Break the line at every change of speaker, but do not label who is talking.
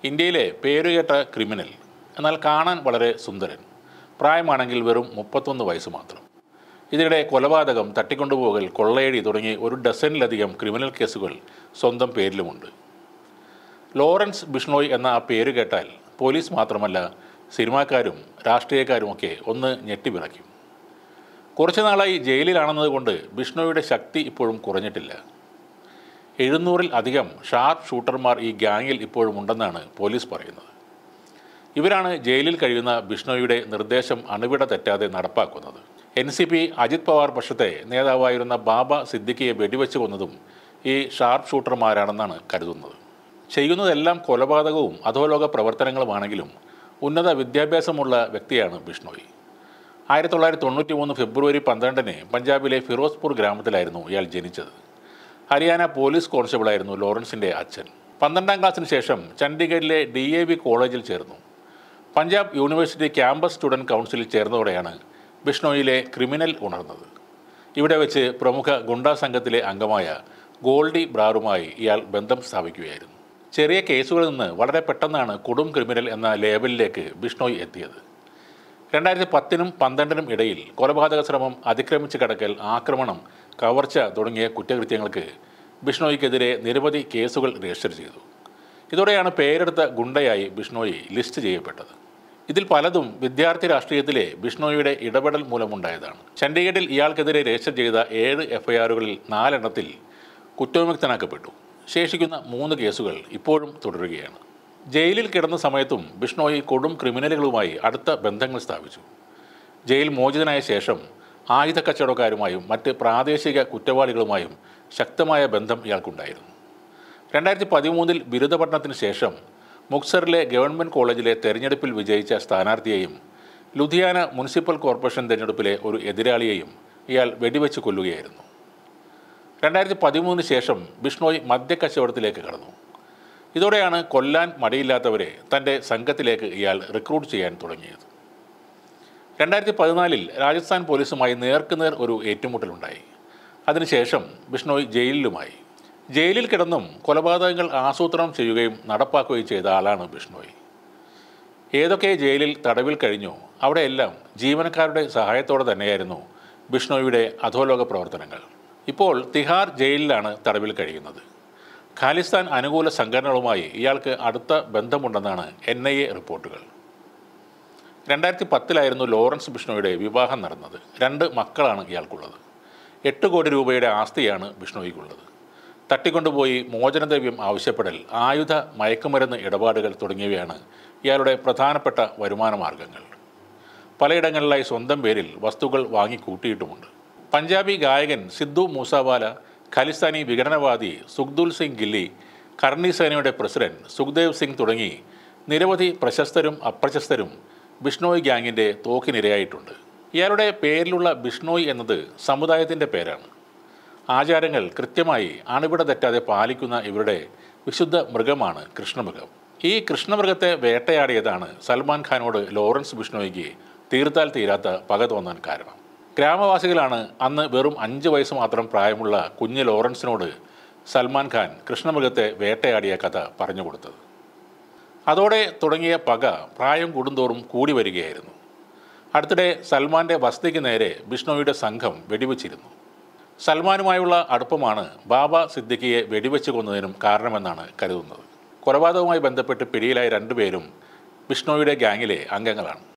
ഇന്ത്യയിലെ പേരുകേട്ട ക്രിമിനൽ എന്നാൽ കാണാൻ വളരെ സുന്ദരൻ പ്രായമാണെങ്കിൽ വെറും മുപ്പത്തൊന്ന് വയസ്സ് മാത്രം ഇതിനിടെ കൊലപാതകം തട്ടിക്കൊണ്ടുപോകൽ കൊള്ളയടി തുടങ്ങി ഒരു ഡസനിലധികം ക്രിമിനൽ കേസുകൾ സ്വന്തം പേരിലുമുണ്ട് ലോറൻസ് ബിഷ്ണോയ് എന്ന ആ പേര് കേട്ടാൽ പോലീസ് മാത്രമല്ല സിനിമാക്കാരും രാഷ്ട്രീയക്കാരുമൊക്കെ ഒന്ന് ഞെട്ടിപ്പിറയ്ക്കും കുറച്ചു നാളായി ജയിലിലാണെന്നതുകൊണ്ട് ബിഷ്ണോയുടെ ശക്തി ഇപ്പോഴും കുറഞ്ഞിട്ടില്ല എഴുന്നൂറിൽ അധികം ഷാർപ്പ് ഷൂട്ടർമാർ ഈ ഗ്യാങ്ങിൽ ഇപ്പോഴും ഉണ്ടെന്നാണ് പോലീസ് പറയുന്നത് ഇവരാണ് ജയിലിൽ കഴിയുന്ന ബിഷ്ണോയുടെ നിർദ്ദേശം അണുവിട തെറ്റാതെ നടപ്പാക്കുന്നത് N C P Ajit Pawar പക്ഷത്തെ നേതാവായിരുന്ന ബാബ സിദ്ദിഖിയെ വെടിവെച്ച് കൊന്നതും ഈ ഷാർപ്പ് ഷൂട്ടർമാരാണെന്നാണ് കരുതുന്നത് ചെയ്യുന്നതെല്ലാം കൊലപാതകവും അധോലോക പ്രവർത്തനങ്ങളുമാണെങ്കിലും ഉന്നത വിദ്യാഭ്യാസമുള്ള വ്യക്തിയാണ് ബിഷ്ണോയി ആയിരത്തി തൊള്ളായിരത്തി തൊണ്ണൂറ്റി മൂന്ന് ഫെബ്രുവരി പന്ത്രണ്ടിന് പഞ്ചാബിലെ ഫിറോസ്പൂർ ഗ്രാമത്തിലായിരുന്നു ഇയാൾ ജനിച്ചത് ഹരിയാന പോലീസ് കോൺസ്റ്റബിളായിരുന്നു ലോറൻസിൻ്റെ അച്ഛൻ പന്ത്രണ്ടാം ക്ലാസ്സിന് ശേഷം ചണ്ഡീഗഡിലെ ഡി എ വി കോളേജിൽ ചേർന്നു പഞ്ചാബ് യൂണിവേഴ്സിറ്റി ക്യാമ്പസ് സ്റ്റുഡൻറ് കൗൺസിലിൽ ചേർന്നതോടെയാണ് ബിഷ്ണോയിലെ ക്രിമിനൽ ഉണർന്നത് ഇവിടെ വെച്ച് പ്രമുഖ ഗുണ്ടാ സംഘത്തിലെ അംഗമായ ഗോൾഡി ബ്രാറുമായി ഇയാൾ ബന്ധം സ്ഥാപിക്കുകയായിരുന്നു ചെറിയ കേസുകളിൽ നിന്ന് വളരെ പെട്ടെന്നാണ് കൊടും ക്രിമിനൽ എന്ന ലേബലിലേക്ക് ബിഷ്ണോയ് എത്തിയത് രണ്ടായിരത്തി പത്തിനും പന്ത്രണ്ടിനും ഇടയിൽ കൊലപാതക ശ്രമം അതിക്രമിച്ച് കടക്കൽ ആക്രമണം കവർച്ച തുടങ്ങിയ കുറ്റകൃത്യങ്ങൾക്ക് ബിഷ്ണോയ്ക്കെതിരെ നിരവധി കേസുകൾ രജിസ്റ്റർ ചെയ്തു ഇതോടെയാണ് പേരെടുത്ത ഗുണ്ടയായി ബിഷ്ണോയി ലിസ്റ്റ് ചെയ്യപ്പെട്ടത് ഇതിൽ പലതും വിദ്യാർത്ഥി രാഷ്ട്രീയത്തിലെ ബിഷ്ണോയിയുടെ ഇടപെടൽ മൂലമുണ്ടായതാണ് ചണ്ഡീഗഡിൽ ഇയാൾക്കെതിരെ രജിസ്റ്റർ ചെയ്ത ഏഴ് എഫ്ഐആറുകളിൽ നാലെണ്ണത്തിൽ കുറ്റവിമുക്തനാക്കപ്പെട്ടു ശേഷിക്കുന്ന മൂന്ന് കേസുകൾ ഇപ്പോഴും തുടരുകയാണ് ജയിലിൽ കിടന്ന സമയത്തും ബിഷ്ണോയി കൊടും ക്രിമിനലുകളുമായി അടുത്ത ബന്ധങ്ങൾ സ്ഥാപിച്ചു ജയിൽ മോചിതനായ ശേഷം ആയുധ കച്ചവടക്കാരുമായും മറ്റ് പ്രാദേശിക കുറ്റവാളികളുമായും ശക്തമായ ബന്ധം ഇയാൾക്കുണ്ടായിരുന്നു രണ്ടായിരത്തി പതിമൂന്നിൽ ബിരുദ പഠനത്തിന് ശേഷം മുക്സറിലെ ഗവൺമെൻറ് കോളേജിലെ തെരഞ്ഞെടുപ്പിൽ വിജയിച്ച സ്ഥാനാർത്ഥിയെയും ലുധിയാന മുനിസിപ്പൽ കോർപ്പറേഷൻ തെരഞ്ഞെടുപ്പിലെ ഒരു എതിരാളിയെയും ഇയാൾ വെടിവെച്ച് കൊല്ലുകയായിരുന്നു രണ്ടായിരത്തി പതിമൂന്നിന് ശേഷം ബിഷ്ണോയ് മദ്യക്കച്ചവടത്തിലേക്ക് കടന്നു ഇതോടെയാണ് കൊല്ലാൻ മടിയില്ലാത്തവരെ തൻ്റെ സംഘത്തിലേക്ക് ഇയാൾ റിക്രൂട്ട് ചെയ്യാൻ തുടങ്ങിയത് രണ്ടായിരത്തി പതിനാലിൽ രാജസ്ഥാൻ പോലീസുമായി നേർക്കുനേർ ഒരു ഏറ്റുമുട്ടലുണ്ടായി അതിനുശേഷം ബിഷ്ണോയ് ജയിലിലുമായി ജയിലിൽ കിടന്നും കൊലപാതകങ്ങൾ ആസൂത്രണം ചെയ്യുകയും നടപ്പാക്കുകയും ചെയ്ത ആളാണ് ബിഷ്ണോയ് ഏതൊക്കെ ജയിലിൽ തടവിൽ കഴിഞ്ഞോ അവിടെയെല്ലാം ജീവനക്കാരുടെ സഹായത്തോടെ തന്നെയായിരുന്നു ബിഷ്ണോയുടെ അധോലോക പ്രവർത്തനങ്ങൾ ഇപ്പോൾ തിഹാർ ജയിലിലാണ് തടവിൽ കഴിയുന്നത് ഖാലിസ്ഥാൻ അനുകൂല സംഘടനകളുമായി ഇയാൾക്ക് അടുത്ത ബന്ധമുണ്ടെന്നാണ് എൻ ഐ എ റിപ്പോർട്ടുകൾ രണ്ടായിരത്തി പത്തിലായിരുന്നു ലോറൻസ് ബിഷ്ണോയുടെ വിവാഹം നടന്നത് രണ്ട് മക്കളാണ് ഇയാൾക്കുള്ളത് എട്ട് കോടി രൂപയുടെ ആസ്തിയാണ് ബിഷ്ണോയ്ക്കുള്ളത് തട്ടിക്കൊണ്ടുപോയി മോചനദ്രവ്യം ആവശ്യപ്പെടൽ ആയുധ മയക്കുമരുന്ന് ഇടപാടുകൾ തുടങ്ങിയവയാണ് ഇയാളുടെ പ്രധാനപ്പെട്ട വരുമാന മാർഗങ്ങൾ പലയിടങ്ങളിലായി സ്വന്തം പേരിൽ വസ്തുക്കൾ വാങ്ങിക്കൂട്ടിയിട്ടുമുണ്ട് പഞ്ചാബി ഗായകൻ സിദ്ധു മൂസാവാല ഖലിസ്ഥാനി വിഘടനവാദി സുഖ്ദുൽ സിംഗ് ഗില്ലി കർണി സേനയുടെ പ്രസിഡന്റ് സുഖ്ദേവ് സിംഗ് തുടങ്ങി നിരവധി പ്രശസ്തരും അപ്രശസ്തരും ബിഷ്ണോയ് ഗ്യാങ്ങിൻ്റെ തോക്കിനിരയായിട്ടുണ്ട് ഇയാളുടെ പേരിലുള്ള ബിഷ്ണോയ് എന്നത് സമുദായത്തിൻ്റെ പേരാണ് ആചാരങ്ങൾ കൃത്യമായി അണുവിട തെറ്റാതെ പാലിക്കുന്ന ഇവരുടെ വിശുദ്ധ മൃഗമാണ് കൃഷ്ണമൃഗം ഈ കൃഷ്ണമൃഗത്തെ വേട്ടയാടിയതാണ് സൽമാൻ ഖാനോട് ലോറൻസ് ബിഷ്ണോയ്ക്ക് തീർത്താൽ തീരാത്ത പക തോന്നാൻ കാരണം ഗ്രാമവാസികളാണ് അന്ന് വെറും അഞ്ച് വയസ്സ് മാത്രം പ്രായമുള്ള കുഞ്ഞ് ലോറൻസിനോട് സൽമാൻ ഖാൻ കൃഷ്ണമൃഗത്തെ വേട്ടയാടിയ കഥ പറഞ്ഞു കൊടുത്തത് അതോടെ തുടങ്ങിയ പക പ്രായം കൂടുന്തോറും കൂടി വരികയായിരുന്നു അടുത്തിടെ സൽമാന്റെ വസതിക്ക് നേരെ ബിഷ്ണോയുടെ സംഘം വെടിവെച്ചിരുന്നു സൽമാനുമായുള്ള അടുപ്പമാണ് ബാബ സിദ്ദിഖിയെ വെടിവെച്ച് കൊന്നതിനും കാരണമെന്നാണ് കരുതുന്നത് കൊലപാതകവുമായി ബന്ധപ്പെട്ട് പിടിയിലായ രണ്ടുപേരും ബിഷ്ണോയുടെ ഗ്യാങ്ങിലെ അംഗങ്ങളാണ്